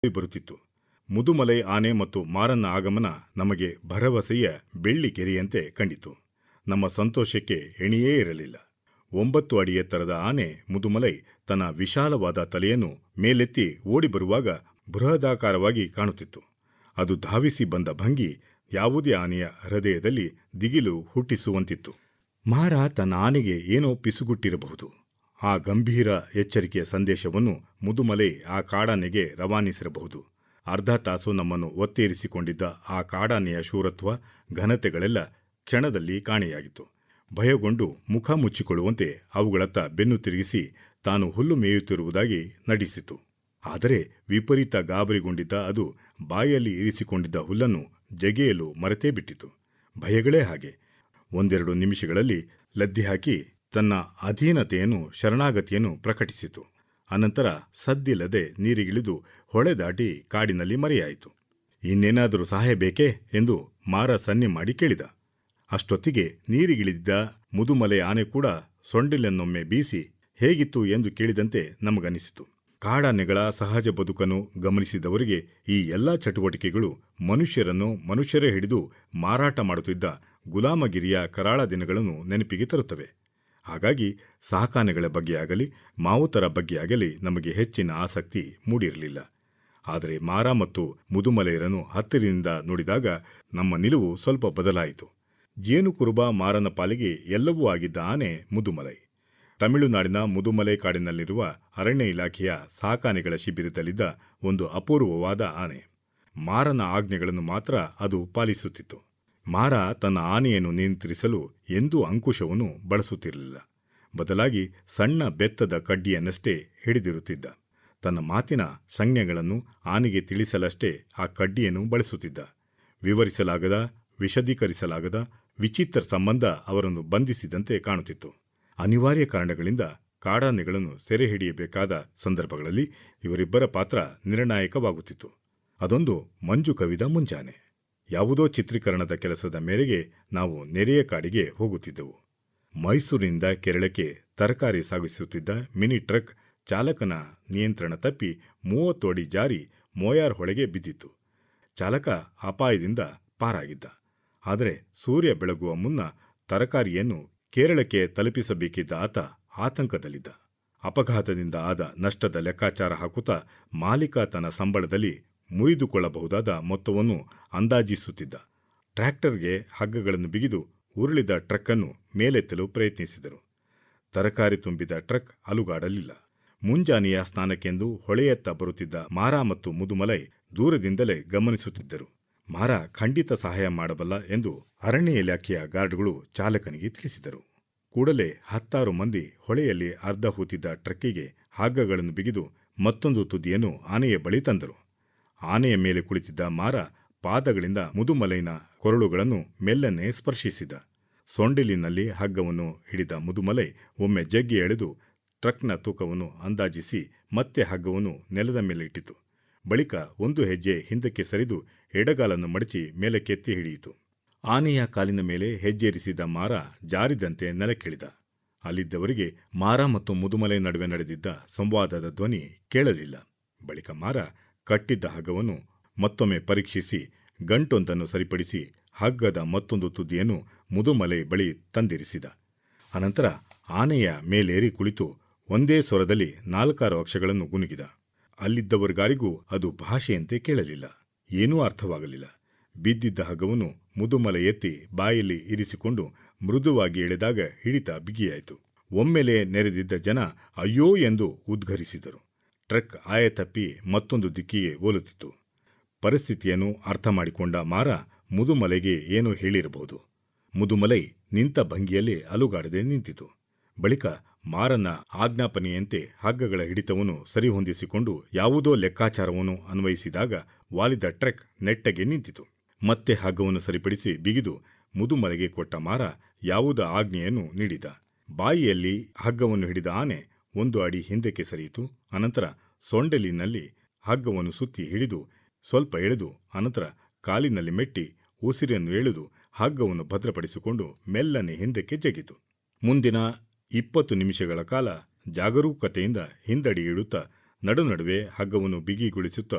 ಬರುತ್ತಿತ್ತು ಮುದುಮಲೈ ಆನೆ ಮತ್ತು ಮಾರನ್ನ ಆಗಮನ ನಮಗೆ ಭರವಸೆಯ ಬೆಳ್ಳಿ ಗೆರೆಯಂತೆ ಕಂಡಿತು ನಮ್ಮ ಸಂತೋಷಕ್ಕೆ ಎಣಿಯೇ ಇರಲಿಲ್ಲ ಒಂಬತ್ತು ಅಡಿ ಎತ್ತರದ ಆನೆ ಮುದುಮಲೈ ತನ್ನ ವಿಶಾಲವಾದ ತಲೆಯನ್ನು ಮೇಲೆತ್ತಿ ಓಡಿ ಬರುವಾಗ ಬೃಹದಾಕಾರವಾಗಿ ಕಾಣುತ್ತಿತ್ತು ಅದು ಧಾವಿಸಿ ಬಂದ ಭಂಗಿ ಯಾವುದೇ ಆನೆಯ ಹೃದಯದಲ್ಲಿ ದಿಗಿಲು ಹುಟ್ಟಿಸುವಂತಿತ್ತು ಮಾರ ತನ್ನ ಆನೆಗೆ ಏನೋ ಪಿಸುಗುಟ್ಟಿರಬಹುದು ಆ ಗಂಭೀರ ಎಚ್ಚರಿಕೆಯ ಸಂದೇಶವನ್ನು ಮುದುಮಲೆ ಆ ಕಾಡಾನೆಗೆ ರವಾನಿಸಿರಬಹುದು ಅರ್ಧ ತಾಸು ನಮ್ಮನ್ನು ಒತ್ತೇರಿಸಿಕೊಂಡಿದ್ದ ಆ ಕಾಡಾನೆಯ ಶೂರತ್ವ ಘನತೆಗಳೆಲ್ಲ ಕ್ಷಣದಲ್ಲಿ ಕಾಣೆಯಾಗಿತ್ತು ಭಯಗೊಂಡು ಮುಖ ಮುಚ್ಚಿಕೊಳ್ಳುವಂತೆ ಅವುಗಳತ್ತ ಬೆನ್ನು ತಿರುಗಿಸಿ ತಾನು ಹುಲ್ಲು ಮೇಯುತ್ತಿರುವುದಾಗಿ ನಟಿಸಿತು ಆದರೆ ವಿಪರೀತ ಗಾಬರಿಗೊಂಡಿದ್ದ ಅದು ಬಾಯಲ್ಲಿ ಇರಿಸಿಕೊಂಡಿದ್ದ ಹುಲ್ಲನ್ನು ಜಗೆಯಲು ಮರೆತೇ ಬಿಟ್ಟಿತು ಭಯಗಳೇ ಹಾಗೆ ಒಂದೆರಡು ನಿಮಿಷಗಳಲ್ಲಿ ಲದ್ದಿ ಹಾಕಿ ತನ್ನ ಅಧೀನತೆಯನ್ನು ಶರಣಾಗತಿಯನ್ನು ಪ್ರಕಟಿಸಿತು ಅನಂತರ ಸದ್ದಿಲ್ಲದೆ ನೀರಿಗಿಳಿದು ಹೊಳೆ ದಾಟಿ ಕಾಡಿನಲ್ಲಿ ಮರೆಯಾಯಿತು ಇನ್ನೇನಾದರೂ ಸಹಾಯ ಬೇಕೇ ಎಂದು ಮಾರ ಸನ್ನೆ ಮಾಡಿ ಕೇಳಿದ ಅಷ್ಟೊತ್ತಿಗೆ ನೀರಿಗಿಳಿದಿದ್ದ ಮುದುಮಲೆ ಆನೆ ಕೂಡ ಸೊಂಡಿಲನ್ನೊಮ್ಮೆ ಬೀಸಿ ಹೇಗಿತ್ತು ಎಂದು ಕೇಳಿದಂತೆ ನಮಗನಿಸಿತು ಕಾಡಾನೆಗಳ ಸಹಜ ಬದುಕನ್ನು ಗಮನಿಸಿದವರಿಗೆ ಈ ಎಲ್ಲಾ ಚಟುವಟಿಕೆಗಳು ಮನುಷ್ಯರನ್ನು ಮನುಷ್ಯರೇ ಹಿಡಿದು ಮಾರಾಟ ಮಾಡುತ್ತಿದ್ದ ಗುಲಾಮಗಿರಿಯ ಕರಾಳ ದಿನಗಳನ್ನು ನೆನಪಿಗೆ ತರುತ್ತವೆ ಹಾಗಾಗಿ ಸಾಕಾನೆಗಳ ಬಗ್ಗೆ ಆಗಲಿ ಮಾವುತರ ಬಗ್ಗೆ ಆಗಲಿ ನಮಗೆ ಹೆಚ್ಚಿನ ಆಸಕ್ತಿ ಮೂಡಿರಲಿಲ್ಲ ಆದರೆ ಮಾರ ಮತ್ತು ಮುದುಮಲೆಯರನ್ನು ಹತ್ತಿರದಿಂದ ನೋಡಿದಾಗ ನಮ್ಮ ನಿಲುವು ಸ್ವಲ್ಪ ಬದಲಾಯಿತು ಜೇನುಕುರುಬ ಮಾರನ ಪಾಲಿಗೆ ಎಲ್ಲವೂ ಆಗಿದ್ದ ಆನೆ ಮುದುಮಲೈ ತಮಿಳುನಾಡಿನ ಮುದುಮಲೈ ಕಾಡಿನಲ್ಲಿರುವ ಅರಣ್ಯ ಇಲಾಖೆಯ ಸಾಕಾನೆಗಳ ಶಿಬಿರದಲ್ಲಿದ್ದ ಒಂದು ಅಪೂರ್ವವಾದ ಆನೆ ಮಾರನ ಆಜ್ಞೆಗಳನ್ನು ಮಾತ್ರ ಅದು ಪಾಲಿಸುತ್ತಿತ್ತು ಮಾರ ತನ್ನ ಆನೆಯನ್ನು ನಿಯಂತ್ರಿಸಲು ಎಂದೂ ಅಂಕುಶವನ್ನು ಬಳಸುತ್ತಿರಲಿಲ್ಲ ಬದಲಾಗಿ ಸಣ್ಣ ಬೆತ್ತದ ಕಡ್ಡಿಯನ್ನಷ್ಟೇ ಹಿಡಿದಿರುತ್ತಿದ್ದ ತನ್ನ ಮಾತಿನ ಸಂಜ್ಞೆಗಳನ್ನು ಆನೆಗೆ ತಿಳಿಸಲಷ್ಟೇ ಆ ಕಡ್ಡಿಯನ್ನು ಬಳಸುತ್ತಿದ್ದ ವಿವರಿಸಲಾಗದ ವಿಶದೀಕರಿಸಲಾಗದ ವಿಚಿತ್ರ ಸಂಬಂಧ ಅವರನ್ನು ಬಂಧಿಸಿದಂತೆ ಕಾಣುತ್ತಿತ್ತು ಅನಿವಾರ್ಯ ಕಾರಣಗಳಿಂದ ಕಾಡಾನೆಗಳನ್ನು ಸೆರೆ ಹಿಡಿಯಬೇಕಾದ ಸಂದರ್ಭಗಳಲ್ಲಿ ಇವರಿಬ್ಬರ ಪಾತ್ರ ನಿರ್ಣಾಯಕವಾಗುತ್ತಿತ್ತು ಅದೊಂದು ಮಂಜು ಕವಿದ ಮುಂಜಾನೆ ಯಾವುದೋ ಚಿತ್ರೀಕರಣದ ಕೆಲಸದ ಮೇರೆಗೆ ನಾವು ನೆರೆಯ ಕಾಡಿಗೆ ಹೋಗುತ್ತಿದ್ದೆವು ಮೈಸೂರಿನಿಂದ ಕೇರಳಕ್ಕೆ ತರಕಾರಿ ಸಾಗಿಸುತ್ತಿದ್ದ ಮಿನಿ ಟ್ರಕ್ ಚಾಲಕನ ನಿಯಂತ್ರಣ ತಪ್ಪಿ ಮೂವತ್ತು ಅಡಿ ಜಾರಿ ಮೋಯಾರ್ ಹೊಳೆಗೆ ಬಿದ್ದಿತ್ತು ಚಾಲಕ ಅಪಾಯದಿಂದ ಪಾರಾಗಿದ್ದ ಆದರೆ ಸೂರ್ಯ ಬೆಳಗುವ ಮುನ್ನ ತರಕಾರಿಯನ್ನು ಕೇರಳಕ್ಕೆ ತಲುಪಿಸಬೇಕಿದ್ದ ಆತ ಆತಂಕದಲ್ಲಿದ್ದ ಅಪಘಾತದಿಂದ ಆದ ನಷ್ಟದ ಲೆಕ್ಕಾಚಾರ ಹಾಕುತ್ತಾ ಮಾಲೀಕ ತನ್ನ ಸಂಬಳದಲ್ಲಿ ಮುರಿದುಕೊಳ್ಳಬಹುದಾದ ಮೊತ್ತವನ್ನು ಅಂದಾಜಿಸುತ್ತಿದ್ದ ಟ್ರ್ಯಾಕ್ಟರ್ಗೆ ಹಗ್ಗಗಳನ್ನು ಬಿಗಿದು ಉರುಳಿದ ಟ್ರಕ್ಕನ್ನು ಮೇಲೆತ್ತಲು ಪ್ರಯತ್ನಿಸಿದರು ತರಕಾರಿ ತುಂಬಿದ ಟ್ರಕ್ ಅಲುಗಾಡಲಿಲ್ಲ ಮುಂಜಾನೆಯ ಸ್ನಾನಕ್ಕೆಂದು ಹೊಳೆಯತ್ತ ಬರುತ್ತಿದ್ದ ಮಾರ ಮತ್ತು ಮುದುಮಲೈ ದೂರದಿಂದಲೇ ಗಮನಿಸುತ್ತಿದ್ದರು ಮಾರ ಖಂಡಿತ ಸಹಾಯ ಮಾಡಬಲ್ಲ ಎಂದು ಅರಣ್ಯ ಇಲಾಖೆಯ ಗಾರ್ಡ್ಗಳು ಚಾಲಕನಿಗೆ ತಿಳಿಸಿದರು ಕೂಡಲೇ ಹತ್ತಾರು ಮಂದಿ ಹೊಳೆಯಲ್ಲಿ ಅರ್ಧ ಹೂತಿದ್ದ ಟ್ರಕ್ಕಿಗೆ ಹಗ್ಗಗಳನ್ನು ಬಿಗಿದು ಮತ್ತೊಂದು ತುದಿಯನ್ನು ಆನೆಯ ಬಳಿ ತಂದರು ಆನೆಯ ಮೇಲೆ ಕುಳಿತಿದ್ದ ಮಾರ ಪಾದಗಳಿಂದ ಮುದುಮಲೈನ ಕೊರಳುಗಳನ್ನು ಮೆಲ್ಲನೆ ಸ್ಪರ್ಶಿಸಿದ ಸೊಂಡಿಲಿನಲ್ಲಿ ಹಗ್ಗವನ್ನು ಹಿಡಿದ ಮುದುಮಲೈ ಒಮ್ಮೆ ಜಗ್ಗಿ ಎಳೆದು ಟ್ರಕ್ನ ತೂಕವನ್ನು ಅಂದಾಜಿಸಿ ಮತ್ತೆ ಹಗ್ಗವನ್ನು ನೆಲದ ಮೇಲೆ ಇಟ್ಟಿತು ಬಳಿಕ ಒಂದು ಹೆಜ್ಜೆ ಹಿಂದಕ್ಕೆ ಸರಿದು ಎಡಗಾಲನ್ನು ಮಡಚಿ ಮೇಲಕ್ಕೆತ್ತಿ ಹಿಡಿಯಿತು ಆನೆಯ ಕಾಲಿನ ಮೇಲೆ ಹೆಜ್ಜೇರಿಸಿದ ಮಾರ ಜಾರಿದಂತೆ ನೆಲಕ್ಕಿಳಿದ ಅಲ್ಲಿದ್ದವರಿಗೆ ಮಾರ ಮತ್ತು ಮುದುಮಲೆ ನಡುವೆ ನಡೆದಿದ್ದ ಸಂವಾದದ ಧ್ವನಿ ಕೇಳಲಿಲ್ಲ ಬಳಿಕ ಮಾರ ಕಟ್ಟಿದ್ದ ಹಗ್ಗವನ್ನು ಮತ್ತೊಮ್ಮೆ ಪರೀಕ್ಷಿಸಿ ಗಂಟೊಂದನ್ನು ಸರಿಪಡಿಸಿ ಹಗ್ಗದ ಮತ್ತೊಂದು ತುದಿಯನ್ನು ಮುದುಮಲೆ ಬಳಿ ತಂದಿರಿಸಿದ ಅನಂತರ ಆನೆಯ ಮೇಲೇರಿ ಕುಳಿತು ಒಂದೇ ಸ್ವರದಲ್ಲಿ ನಾಲ್ಕಾರು ಅಕ್ಷಗಳನ್ನು ಗುನುಗಿದ ಅಲ್ಲಿದ್ದವರಿಗಾರಿಗೂ ಅದು ಭಾಷೆಯಂತೆ ಕೇಳಲಿಲ್ಲ ಏನೂ ಅರ್ಥವಾಗಲಿಲ್ಲ ಬಿದ್ದಿದ್ದ ಹಗ್ಗವನ್ನು ಮುದುಮಲೆ ಎತ್ತಿ ಬಾಯಲ್ಲಿ ಇರಿಸಿಕೊಂಡು ಮೃದುವಾಗಿ ಎಳೆದಾಗ ಹಿಡಿತ ಬಿಗಿಯಾಯಿತು ಒಮ್ಮೆಲೆ ನೆರೆದಿದ್ದ ಜನ ಅಯ್ಯೋ ಎಂದು ಉದ್ಘರಿಸಿದರು ಟ್ರಕ್ ಆಯ ತಪ್ಪಿ ಮತ್ತೊಂದು ದಿಕ್ಕಿಗೆ ಓಲುತ್ತಿತ್ತು ಪರಿಸ್ಥಿತಿಯನ್ನು ಅರ್ಥ ಮಾಡಿಕೊಂಡ ಮಾರ ಮುದುಮಲೆಗೆ ಏನೋ ಹೇಳಿರಬಹುದು ಮುದುಮಲೈ ನಿಂತ ಭಂಗಿಯಲ್ಲಿ ಅಲುಗಾಡದೆ ನಿಂತಿತು ಬಳಿಕ ಮಾರನ ಆಜ್ಞಾಪನೆಯಂತೆ ಹಗ್ಗಗಳ ಹಿಡಿತವನ್ನು ಸರಿಹೊಂದಿಸಿಕೊಂಡು ಯಾವುದೋ ಲೆಕ್ಕಾಚಾರವನ್ನು ಅನ್ವಯಿಸಿದಾಗ ವಾಲಿದ ಟ್ರಕ್ ನೆಟ್ಟಗೆ ನಿಂತಿತು ಮತ್ತೆ ಹಗ್ಗವನ್ನು ಸರಿಪಡಿಸಿ ಬಿಗಿದು ಮುದುಮಲೆಗೆ ಕೊಟ್ಟ ಮಾರ ಯಾವುದ ಆಜ್ಞೆಯನ್ನು ನೀಡಿದ ಬಾಯಿಯಲ್ಲಿ ಹಗ್ಗವನ್ನು ಹಿಡಿದ ಆನೆ ಒಂದು ಅಡಿ ಹಿಂದಕ್ಕೆ ಸರಿಯಿತು ಅನಂತರ ಸೊಂಡೆಲಿನಲ್ಲಿ ಹಗ್ಗವನ್ನು ಸುತ್ತಿ ಹಿಡಿದು ಸ್ವಲ್ಪ ಎಳೆದು ಅನಂತರ ಕಾಲಿನಲ್ಲಿ ಮೆಟ್ಟಿ ಉಸಿರನ್ನು ಎಳೆದು ಹಗ್ಗವನ್ನು ಭದ್ರಪಡಿಸಿಕೊಂಡು ಮೆಲ್ಲನೆ ಹಿಂದಕ್ಕೆ ಜಗಿತು ಮುಂದಿನ ಇಪ್ಪತ್ತು ನಿಮಿಷಗಳ ಕಾಲ ಜಾಗರೂಕತೆಯಿಂದ ಹಿಂದಡಿ ಇಡುತ್ತಾ ನಡುನಡುವೆ ಹಗ್ಗವನ್ನು ಬಿಗಿಗೊಳಿಸುತ್ತಾ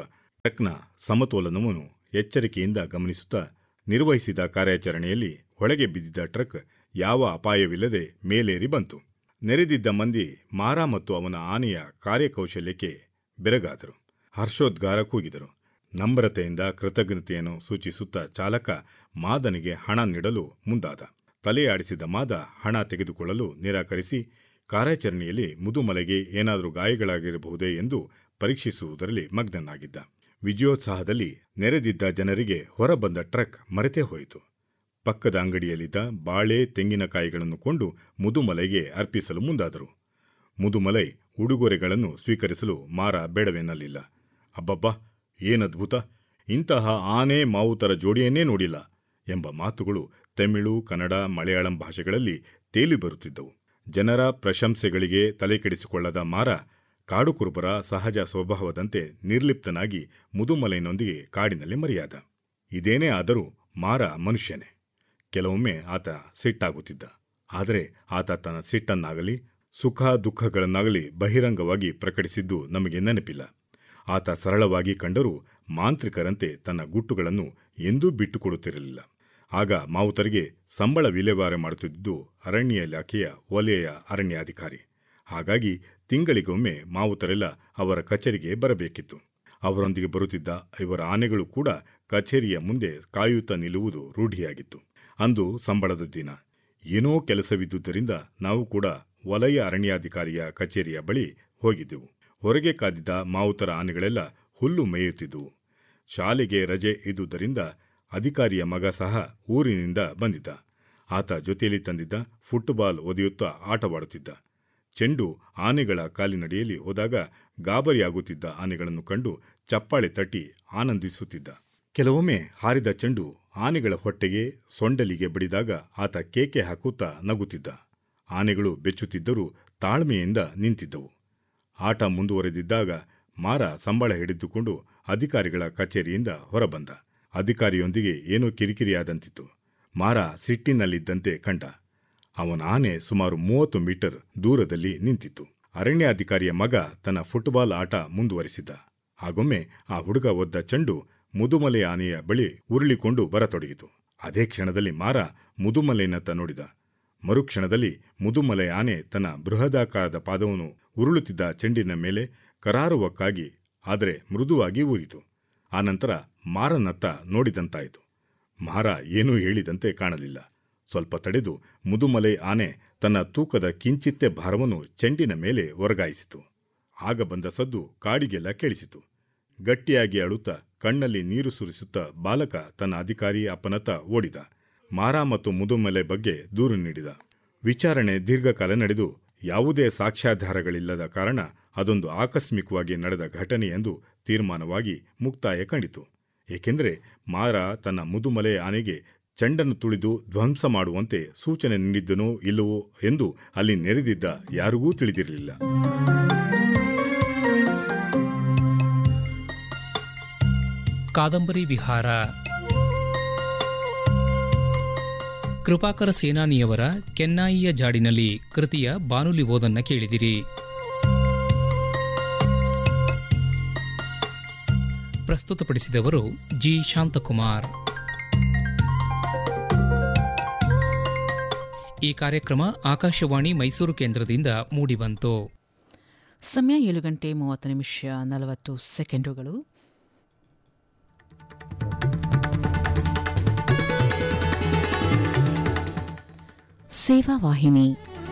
ಟ್ರಕ್ನ ಸಮತೋಲನವನ್ನು ಎಚ್ಚರಿಕೆಯಿಂದ ಗಮನಿಸುತ್ತಾ ನಿರ್ವಹಿಸಿದ ಕಾರ್ಯಾಚರಣೆಯಲ್ಲಿ ಹೊಳೆಗೆ ಬಿದ್ದಿದ್ದ ಟ್ರಕ್ ಯಾವ ಅಪಾಯವಿಲ್ಲದೆ ಮೇಲೇರಿ ಬಂತು ನೆರೆದಿದ್ದ ಮಂದಿ ಮಾರ ಮತ್ತು ಅವನ ಆನೆಯ ಕಾರ್ಯಕೌಶಲ್ಯಕ್ಕೆ ಬೆರಗಾದರು ಹರ್ಷೋದ್ಗಾರ ಕೂಗಿದರು ನಮ್ರತೆಯಿಂದ ಕೃತಜ್ಞತೆಯನ್ನು ಸೂಚಿಸುತ್ತಾ ಚಾಲಕ ಮಾದನಿಗೆ ಹಣ ನೀಡಲು ಮುಂದಾದ ತಲೆಯಾಡಿಸಿದ ಮಾದ ಹಣ ತೆಗೆದುಕೊಳ್ಳಲು ನಿರಾಕರಿಸಿ ಕಾರ್ಯಾಚರಣೆಯಲ್ಲಿ ಮುದುಮಲೆಗೆ ಏನಾದರೂ ಗಾಯಗಳಾಗಿರಬಹುದೇ ಎಂದು ಪರೀಕ್ಷಿಸುವುದರಲ್ಲಿ ಮಗ್ನನಾಗಿದ್ದ ವಿಜಯೋತ್ಸಾಹದಲ್ಲಿ ನೆರೆದಿದ್ದ ಜನರಿಗೆ ಹೊರಬಂದ ಟ್ರಕ್ ಮರೆತೇ ಹೋಯಿತು ಪಕ್ಕದ ಅಂಗಡಿಯಲ್ಲಿದ್ದ ಬಾಳೆ ತೆಂಗಿನಕಾಯಿಗಳನ್ನು ಕೊಂಡು ಮುದುಮಲೆಗೆ ಅರ್ಪಿಸಲು ಮುಂದಾದರು ಮುದುಮಲೈ ಉಡುಗೊರೆಗಳನ್ನು ಸ್ವೀಕರಿಸಲು ಮಾರ ಬೇಡವೆನ್ನಲಿಲ್ಲ ಅಬ್ಬಬ್ಬಾ ಏನದ್ಭುತ ಇಂತಹ ಆನೆ ಮಾವುತರ ಜೋಡಿಯನ್ನೇ ನೋಡಿಲ್ಲ ಎಂಬ ಮಾತುಗಳು ತಮಿಳು ಕನ್ನಡ ಮಲಯಾಳಂ ಭಾಷೆಗಳಲ್ಲಿ ತೇಲಿ ಬರುತ್ತಿದ್ದವು ಜನರ ಪ್ರಶಂಸೆಗಳಿಗೆ ತಲೆಕೆಡಿಸಿಕೊಳ್ಳದ ಮಾರ ಕಾಡುಕುರುಬರ ಸಹಜ ಸ್ವಭಾವದಂತೆ ನಿರ್ಲಿಪ್ತನಾಗಿ ಮುದುಮಲೈನೊಂದಿಗೆ ಕಾಡಿನಲ್ಲಿ ಮರೆಯಾದ ಇದೇನೇ ಆದರೂ ಮಾರ ಮನುಷ್ಯನೇ ಕೆಲವೊಮ್ಮೆ ಆತ ಸಿಟ್ಟಾಗುತ್ತಿದ್ದ ಆದರೆ ಆತ ತನ್ನ ಸಿಟ್ಟನ್ನಾಗಲಿ ಸುಖ ದುಃಖಗಳನ್ನಾಗಲಿ ಬಹಿರಂಗವಾಗಿ ಪ್ರಕಟಿಸಿದ್ದು ನಮಗೆ ನೆನಪಿಲ್ಲ ಆತ ಸರಳವಾಗಿ ಕಂಡರೂ ಮಾಂತ್ರಿಕರಂತೆ ತನ್ನ ಗುಟ್ಟುಗಳನ್ನು ಎಂದೂ ಬಿಟ್ಟುಕೊಡುತ್ತಿರಲಿಲ್ಲ ಆಗ ಮಾವುತರಿಗೆ ಸಂಬಳ ವಿಲೇವಾರಿ ಮಾಡುತ್ತಿದ್ದು ಅರಣ್ಯ ಇಲಾಖೆಯ ವಲಯ ಅರಣ್ಯಾಧಿಕಾರಿ ಹಾಗಾಗಿ ತಿಂಗಳಿಗೊಮ್ಮೆ ಮಾವುತರೆಲ್ಲ ಅವರ ಕಚೇರಿಗೆ ಬರಬೇಕಿತ್ತು ಅವರೊಂದಿಗೆ ಬರುತ್ತಿದ್ದ ಇವರ ಆನೆಗಳು ಕೂಡ ಕಚೇರಿಯ ಮುಂದೆ ಕಾಯುತ್ತಾ ನಿಲ್ಲುವುದು ರೂಢಿಯಾಗಿತ್ತು ಅಂದು ಸಂಬಳದ ದಿನ ಏನೋ ಕೆಲಸವಿದ್ದುದರಿಂದ ನಾವು ಕೂಡ ವಲಯ ಅರಣ್ಯಾಧಿಕಾರಿಯ ಕಚೇರಿಯ ಬಳಿ ಹೋಗಿದ್ದೆವು ಹೊರಗೆ ಕಾದಿದ್ದ ಮಾವುತರ ಆನೆಗಳೆಲ್ಲ ಹುಲ್ಲು ಮೇಯುತ್ತಿದ್ದುವು ಶಾಲೆಗೆ ರಜೆ ಇದ್ದುದರಿಂದ ಅಧಿಕಾರಿಯ ಮಗ ಸಹ ಊರಿನಿಂದ ಬಂದಿದ್ದ ಆತ ಜೊತೆಯಲ್ಲಿ ತಂದಿದ್ದ ಫುಟ್ಬಾಲ್ ಒದೆಯುತ್ತಾ ಆಟವಾಡುತ್ತಿದ್ದ ಚೆಂಡು ಆನೆಗಳ ಕಾಲಿನಡಿಯಲ್ಲಿ ಹೋದಾಗ ಗಾಬರಿಯಾಗುತ್ತಿದ್ದ ಆನೆಗಳನ್ನು ಕಂಡು ಚಪ್ಪಾಳೆ ತಟ್ಟಿ ಆನಂದಿಸುತ್ತಿದ್ದ ಕೆಲವೊಮ್ಮೆ ಹಾರಿದ ಚೆಂಡು ಆನೆಗಳ ಹೊಟ್ಟೆಗೆ ಸೊಂಡಲಿಗೆ ಬಡಿದಾಗ ಆತ ಕೇಕೆ ಹಾಕುತ್ತಾ ನಗುತ್ತಿದ್ದ ಆನೆಗಳು ಬೆಚ್ಚುತ್ತಿದ್ದರೂ ತಾಳ್ಮೆಯಿಂದ ನಿಂತಿದ್ದವು ಆಟ ಮುಂದುವರೆದಿದ್ದಾಗ ಮಾರ ಸಂಬಳ ಹಿಡಿದುಕೊಂಡು ಅಧಿಕಾರಿಗಳ ಕಚೇರಿಯಿಂದ ಹೊರಬಂದ ಅಧಿಕಾರಿಯೊಂದಿಗೆ ಏನೋ ಕಿರಿಕಿರಿಯಾದಂತಿತ್ತು ಮಾರ ಸಿಟ್ಟಿನಲ್ಲಿದ್ದಂತೆ ಕಂಡ ಅವನ ಆನೆ ಸುಮಾರು ಮೂವತ್ತು ಮೀಟರ್ ದೂರದಲ್ಲಿ ನಿಂತಿತ್ತು ಅರಣ್ಯಾಧಿಕಾರಿಯ ಮಗ ತನ್ನ ಫುಟ್ಬಾಲ್ ಆಟ ಮುಂದುವರಿಸಿದ್ದ ಹಾಗೊಮ್ಮೆ ಆ ಹುಡುಗ ಒದ್ದ ಚೆಂಡು ಮುದುಮಲೆ ಆನೆಯ ಬಳಿ ಉರುಳಿಕೊಂಡು ಬರತೊಡಗಿತು ಅದೇ ಕ್ಷಣದಲ್ಲಿ ಮಾರ ಮುದುಮಲೆಯನ್ನತ್ತ ನೋಡಿದ ಮರುಕ್ಷಣದಲ್ಲಿ ಮುದುಮಲೆ ಆನೆ ತನ್ನ ಬೃಹದಾಕಾರದ ಪಾದವನ್ನು ಉರುಳುತ್ತಿದ್ದ ಚೆಂಡಿನ ಮೇಲೆ ಕರಾರುವಕ್ಕಾಗಿ ಆದರೆ ಮೃದುವಾಗಿ ಊರಿತು ಆನಂತರ ಮಾರನತ್ತ ನೋಡಿದಂತಾಯಿತು ಮಾರ ಏನೂ ಹೇಳಿದಂತೆ ಕಾಣಲಿಲ್ಲ ಸ್ವಲ್ಪ ತಡೆದು ಮುದುಮಲೆ ಆನೆ ತನ್ನ ತೂಕದ ಕಿಂಚಿತ್ತೆ ಭಾರವನ್ನು ಚೆಂಡಿನ ಮೇಲೆ ವರ್ಗಾಯಿಸಿತು ಆಗ ಬಂದ ಸದ್ದು ಕಾಡಿಗೆಲ್ಲ ಕೇಳಿಸಿತು ಗಟ್ಟಿಯಾಗಿ ಅಳುತ್ತಾ ಕಣ್ಣಲ್ಲಿ ನೀರು ಸುರಿಸುತ್ತಾ ಬಾಲಕ ತನ್ನ ಅಧಿಕಾರಿ ಅಪ್ಪನತ್ತ ಓಡಿದ ಮಾರ ಮತ್ತು ಮುದುಮಲೆ ಬಗ್ಗೆ ದೂರು ನೀಡಿದ ವಿಚಾರಣೆ ದೀರ್ಘಕಾಲ ನಡೆದು ಯಾವುದೇ ಸಾಕ್ಷ್ಯಾಧಾರಗಳಿಲ್ಲದ ಕಾರಣ ಅದೊಂದು ಆಕಸ್ಮಿಕವಾಗಿ ನಡೆದ ಘಟನೆ ಎಂದು ತೀರ್ಮಾನವಾಗಿ ಮುಕ್ತಾಯ ಕಂಡಿತು ಏಕೆಂದರೆ ಮಾರ ತನ್ನ ಮುದುಮಲೆ ಆನೆಗೆ ಚೆಂಡನ್ನು ತುಳಿದು ಧ್ವಂಸ ಮಾಡುವಂತೆ ಸೂಚನೆ ನೀಡಿದ್ದನೋ ಇಲ್ಲವೋ ಎಂದು ಅಲ್ಲಿ ನೆರೆದಿದ್ದ ಯಾರಿಗೂ ತಿಳಿದಿರಲಿಲ್ಲ ಕಾದಂಬರಿ ವಿಹಾರ ಕೃಪಾಕರ ಸೇನಾನಿಯವರ ಕೆನ್ನಾಯಿಯ ಜಾಡಿನಲ್ಲಿ ಕೃತಿಯ ಬಾನುಲಿ ಓದನ್ನ ಕೇಳಿದಿರಿ ಪ್ರಸ್ತುತಪಡಿಸಿದವರು ಜಿ ಶಾಂತಕುಮಾರ್ ಈ ಕಾರ್ಯಕ್ರಮ ಆಕಾಶವಾಣಿ ಮೈಸೂರು ಕೇಂದ್ರದಿಂದ ಮೂಡಿಬಂತು ಸಮಯ ಏಳು ಗಂಟೆ ಮೂವತ್ತು ನಿಮಿಷ ನಲವತ್ತು ಸೆಕೆಂಡುಗಳು ಸೇವಾ ವಾಹಿನಿ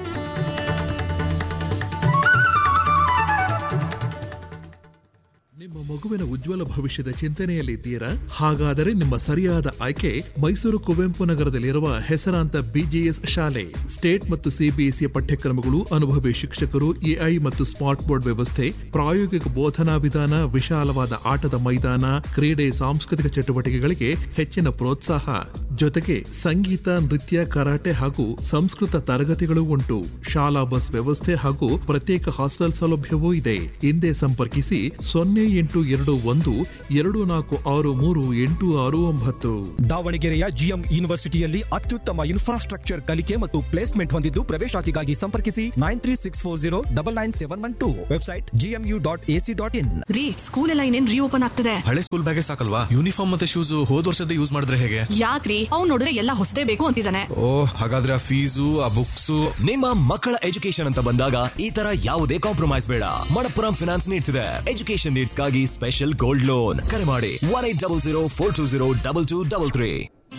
ನಿಮ್ಮ ಮಗುವಿನ ಉಜ್ವಲ ಭವಿಷ್ಯದ ಚಿಂತನೆಯಲ್ಲಿದ್ದೀರಾ ಹಾಗಾದರೆ ನಿಮ್ಮ ಸರಿಯಾದ ಆಯ್ಕೆ ಮೈಸೂರು ಕುವೆಂಪು ನಗರದಲ್ಲಿರುವ ಹೆಸರಾಂತ ಬಿಜಿಎಸ್ ಶಾಲೆ ಸ್ಟೇಟ್ ಮತ್ತು ಸಿಬಿಎಸ್ಇ ಪಠ್ಯಕ್ರಮಗಳು ಅನುಭವಿ ಶಿಕ್ಷಕರು ಎಐ ಮತ್ತು ಸ್ಮಾರ್ಟ್ ಬೋರ್ಡ್ ವ್ಯವಸ್ಥೆ ಪ್ರಾಯೋಗಿಕ ಬೋಧನಾ ವಿಧಾನ ವಿಶಾಲವಾದ ಆಟದ ಮೈದಾನ ಕ್ರೀಡೆ ಸಾಂಸ್ಕೃತಿಕ ಚಟುವಟಿಕೆಗಳಿಗೆ ಹೆಚ್ಚಿನ ಪ್ರೋತ್ಸಾಹ ಜೊತೆಗೆ ಸಂಗೀತ ನೃತ್ಯ ಕರಾಟೆ ಹಾಗೂ ಸಂಸ್ಕೃತ ತರಗತಿಗಳು ಉಂಟು ಶಾಲಾ ಬಸ್ ವ್ಯವಸ್ಥೆ ಹಾಗೂ ಪ್ರತ್ಯೇಕ ಹಾಸ್ಟೆಲ್ ಸೌಲಭ್ಯವೂ ಇದೆ ಹಿಂದೆ ಸಂಪರ್ಕಿಸಿ ಸೊನ್ನೆ ಎಂಟು ಎರಡು ಒಂದು ಎರಡು ನಾಲ್ಕು ಆರು ಮೂರು ಎಂಟು ಆರು ಒಂಬತ್ತು ದಾವಣಗೆರೆಯ ಜಿಎಂ ಯೂನಿವರ್ಸಿಟಿಯಲ್ಲಿ ಅತ್ಯುತ್ತಮ ಇನ್ಫ್ರಾಸ್ಟ್ರಕ್ಚರ್ ಕಲಿಕೆ ಮತ್ತು ಪ್ಲೇಸ್ಮೆಂಟ್ ಹೊಂದಿದ್ದು ಪ್ರವೇಶಾತಿಗಾಗಿ ಸಂಪರ್ಕಿಸಿ nine three six four zero double nine seven one two website GMU dot AC dot in ರೀ ಸ್ಕೂಲ್ ಎಲ್ಲ ಇನ್ನೇನ್ ರೀಓಪನ್ ಆಗ್ತದೆ ಹಳೆ ಸ್ಕೂಲ್ ಬ್ಯಾಗೆ ಸಾಕಲ್ವಾ ಯೂನಿಫಾರ್ಮ್ ಮತ್ತೆ ಶೂಸ್ ಹೋದ್ ವರ್ಷದ ಯೂಸ್ ಮಾಡಿದ್ರೆ ಹೇಗೆ ಯಾಕ್ರಿ ಅವ್ನ್ ನೋಡಿದ್ರೆ ಎಲ್ಲ ಹೊಸದೇ ಬೇಕು ಅಂತಿದ್ದಾನೆ ಓ ಹಾಗಾದ್ರೆ ಆ ಫೀಸು ಆ ಬುಕ್ಸ್ ನಿಮ್ಮ ಮಕ್ಕಳ ಎಜುಕೇಶನ್ ಅಂತ ಬಂದಾಗ ಈ ತರ ಯಾವುದೇ ಕಾಂಪ್ರಮೈಸ್ ಬೇಡ ಮಣಪ್ಪುರಂ ಫಿನಾನ್ಸ್ ನೀಡ್ಸ್ ಇದೆ ಎಜುಕೇಶನ್ ನೀಡ್ಸ್ ಗಾಗಿ ಸ್ಪೆಷಲ್ ಗೋಲ್ಡ್ ಲೋನ್ ಕರೆ ಮಾಡಿ one eight double zero four two zero double two double three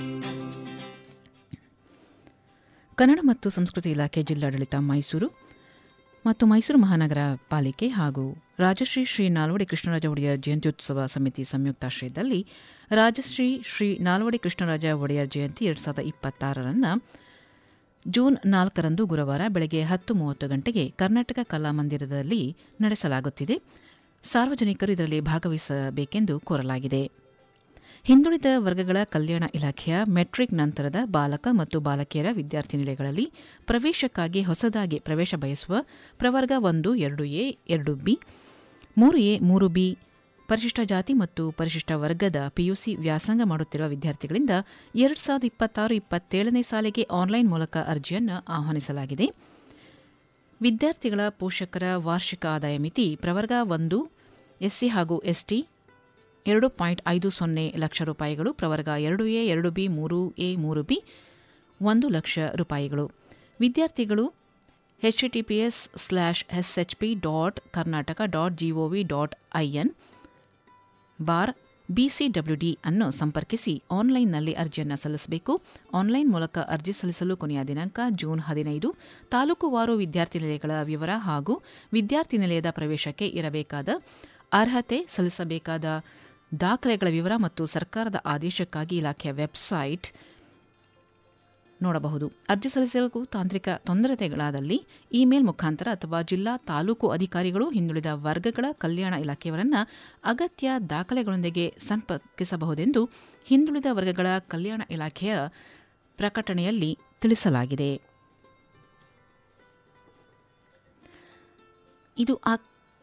Kannada ಮತ್ತು ಸಂಸ್ಕೃತಿ ಇಲಾಖೆ ಜಿಲ್ಲಾಡಳಿತ ಮೈಸೂರು ಮತ್ತು ಮೈಸೂರು ಮಹಾನಗರ ಪಾಲಿಕೆ ಹಾಗೂ ರಾಜಶ್ರೀ ಶ್ರೀ ನಾಲ್ವಡಿ ಕೃಷ್ಣರಾಜ ಒಡೆಯರ್ ಜಯಂತ್ಯುತ್ಸವ ಸಮಿತಿ ಸಂಯುಕ್ತಾಶ್ರಯದಲ್ಲಿ ರಾಜಶ್ರೀ ಶ್ರೀ ನಾಲ್ವಡಿ ಕೃಷ್ಣರಾಜ ಒಡೆಯರ್ ಜಯಂತಿ ಎರಡು ಸಾವಿರದ ಇಪ್ಪತ್ತಾರರನ್ನು ಜೂನ್ ನಾಲ್ಕರಂದು ಗುರುವಾರ ಬೆಳಗ್ಗೆ ಹತ್ತು ಮೂವತ್ತು ಗಂಟೆಗೆ ಕರ್ನಾಟಕ ಕಲಾಮಂದಿರದಲ್ಲಿ ನಡೆಸಲಾಗುತ್ತಿದೆ ಸಾರ್ವಜನಿಕರು ಇದರಲ್ಲಿ ಭಾಗವಹಿಸಬೇಕೆಂದು ಕೋರಲಾಗಿದೆ ಹಿಂದುಳಿದ ವರ್ಗಗಳ ಕಲ್ಯಾಣ ಇಲಾಖೆಯ ಮೆಟ್ರಿಕ್ ನಂತರದ ಬಾಲಕ ಮತ್ತು ಬಾಲಕಿಯರ ವಿದ್ಯಾರ್ಥಿ ನಿಲಯಗಳಲ್ಲಿ ಪ್ರವೇಶಕ್ಕಾಗಿ ಹೊಸದಾಗಿ ಪ್ರವೇಶ ಬಯಸುವ ಪ್ರವರ್ಗ ಒಂದು ಎರಡು ಎ ಎರಡು ಬಿ ಮೂರು ಎ ಮೂರು ಬಿ ಪರಿಶಿಷ್ಟ ಜಾತಿ ಮತ್ತು ಪರಿಶಿಷ್ಟ ವರ್ಗದ ಪಿಯುಸಿ ವ್ಯಾಸಂಗ ಮಾಡುತ್ತಿರುವ ವಿದ್ಯಾರ್ಥಿಗಳಿಂದ ಎರಡು ಸಾವಿರದ ಇಪ್ಪತ್ತಾರು ಇಪ್ಪತ್ತೇಳನೇ ಸಾಲಿಗೆ ಆನ್ಲೈನ್ ಮೂಲಕ ಅರ್ಜಿಯನ್ನು ಆಹ್ವಾನಿಸಲಾಗಿದೆ ವಿದ್ಯಾರ್ಥಿಗಳ ಪೋಷಕರ ವಾರ್ಷಿಕ ಆದಾಯ ಮಿತಿ ಪ್ರವರ್ಗ ಒಂದು ಎಸ್ಸಿ ಹಾಗೂ ಎಸ್ಟಿ ಎರಡು ಪಾಯಿಂಟ್ ಐದು ಸೊನ್ನೆ ಲಕ್ಷ ರೂಪಾಯಿಗಳು ಪ್ರವರ್ಗ ಎರಡು ಎ ಎರಡು ಬಿ ಮೂರು ಎ ಮೂರು ಬಿ ಒಂದು ಲಕ್ಷ ರೂಪಾಯಿಗಳು ವಿದ್ಯಾರ್ಥಿಗಳು HTTPS slash SHP dot Karnataka dot GOV dot IN bar BCWD ಅನ್ನು ಸಂಪರ್ಕಿಸಿ ಆನ್ಲೈನ್ನಲ್ಲಿ ಅರ್ಜಿಯನ್ನು ಸಲ್ಲಿಸಬೇಕು ಆನ್ಲೈನ್ ಮೂಲಕ ಅರ್ಜಿ ಸಲ್ಲಿಸಲು ಕೊನೆಯ ದಿನಾಂಕ ಜೂನ್ ಹದಿನೈದು ತಾಲೂಕುವಾರು ವಿದ್ಯಾರ್ಥಿ ನಿಲಯಗಳ ವಿವರ ಹಾಗೂ ವಿದ್ಯಾರ್ಥಿ ನಿಲಯದ ಪ್ರವೇಶಕ್ಕೆ ಇರಬೇಕಾದ ಅರ್ಹತೆ ಸಲ್ಲಿಸಬೇಕಾದ ದಾಖಲೆಗಳ ವಿವರ ಮತ್ತು ಸರ್ಕಾರದ ಆದೇಶಕ್ಕಾಗಿ ಇಲಾಖೆಯ ವೆಬ್ಸೈಟ್ ನೋಡಬಹುದು ಅರ್ಜಿ ಸಲ್ಲಿಸಲು ತಾಂತ್ರಿಕ ತೊಂದರೆಗಳಾದಲ್ಲಿ ಇಮೇಲ್ ಮುಖಾಂತರ ಅಥವಾ ಜಿಲ್ಲಾ ತಾಲೂಕು ಅಧಿಕಾರಿಗಳು ಹಿಂದುಳಿದ ವರ್ಗಗಳ ಕಲ್ಯಾಣ ಇಲಾಖೆಯವರನ್ನು ಅಗತ್ಯ ದಾಖಲೆಗಳೊಂದಿಗೆ ಸಂಪರ್ಕಿಸಬಹುದೆಂದು ಹಿಂದುಳಿದ ವರ್ಗಗಳ ಕಲ್ಯಾಣ ಇಲಾಖೆಯ ಪ್ರಕಟಣೆಯಲ್ಲಿ ತಿಳಿಸಲಾಗಿದೆ ಇದು ಆ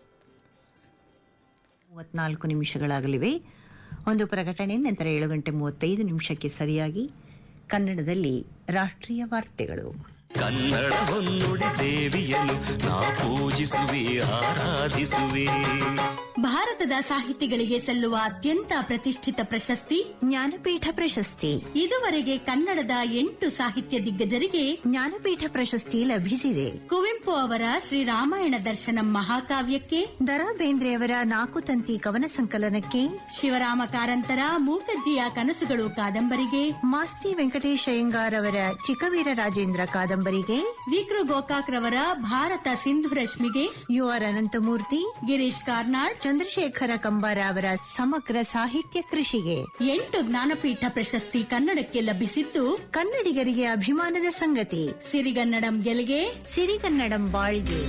ಮೂವತ್ನಾಲ್ಕು ನಿಮಿಷಗಳಾಗಲಿವೆ ಒಂದು ಪ್ರಕಟಣೆ ನಂತರ ಏಳು ಗಂಟೆ ಮೂವತ್ತೈದು ನಿಮಿಷಕ್ಕೆ ಸರಿಯಾಗಿ ಕನ್ನಡದಲ್ಲಿ ರಾಷ್ಟ್ರೀಯ ವಾರ್ತೆಗಳು ಕನ್ನಡ ಹೊನ್ನುಡಿ ದೇವಿಯನ್ನು ನಾ ಪೂಜಿಸುವೆ ಆರಾಧಿಸುವೆ ಭಾರತದ ಸಾಹಿತಿಗಳಿಗೆ ಸಲ್ಲುವ ಅತ್ಯಂತ ಪ್ರತಿಷ್ಠಿತ ಪ್ರಶಸ್ತಿ ಜ್ಞಾನಪೀಠ ಪ್ರಶಸ್ತಿ ಇದುವರೆಗೆ ಕನ್ನಡದ ಎಂಟು ಸಾಹಿತ್ಯ ದಿಗ್ಗಜರಿಗೆ ಜ್ಞಾನಪೀಠ ಪ್ರಶಸ್ತಿ ಲಭಿಸಿದೆ ಕುವೆಂಪು ಅವರ ಶ್ರೀರಾಮಾಯಣ ದರ್ಶನಂ ಮಹಾಕಾವ್ಯಕ್ಕೆ ದರಾ ಬೇಂದ್ರೆಯವರ ನಾಲ್ಕು ತಂತಿ ಕವನ ಸಂಕಲನಕ್ಕೆ ಶಿವರಾಮ ಕಾರಂತರ ಮೂಕಜ್ಜಿಯ ಕನಸುಗಳು ಕಾದಂಬರಿಗೆ ಮಾಸ್ತಿ ವೆಂಕಟೇಶ್ ಅಯ್ಯಂಗಾರ್ ಅವರ ಚಿಕ್ಕವೀರ ರಾಜೇಂದ್ರ ಕಾದಂಬರಿಗೆ ವಿಕ್ರು ಗೋಕಾಕ್ ರವರ ಭಾರತ ಸಿಂಧು ರಶ್ಮಿಗೆ ಯು ಆರ್ ಅನಂತಮೂರ್ತಿ ಗಿರೀಶ್ ಕಾರ್ನಾಡ್ ಚಂದ್ರಶೇಖರ ಕಂಬಾರ ಅವರ ಸಮಗ್ರ ಸಾಹಿತ್ಯ ಕೃಷಿಗೆ ಎಂಟು ಜ್ಞಾನಪೀಠ ಪ್ರಶಸ್ತಿ ಕನ್ನಡಕ್ಕೆ ಲಭಿಸಿದ್ದು ಕನ್ನಡಿಗರಿಗೆ ಅಭಿಮಾನದ ಸಂಗತಿ ಸಿರಿಗನ್ನಡಂ ಗೆಲ್ಗೆ ಸಿರಿಗನ್ನಡಂ ಬಾಳ್ಗೆ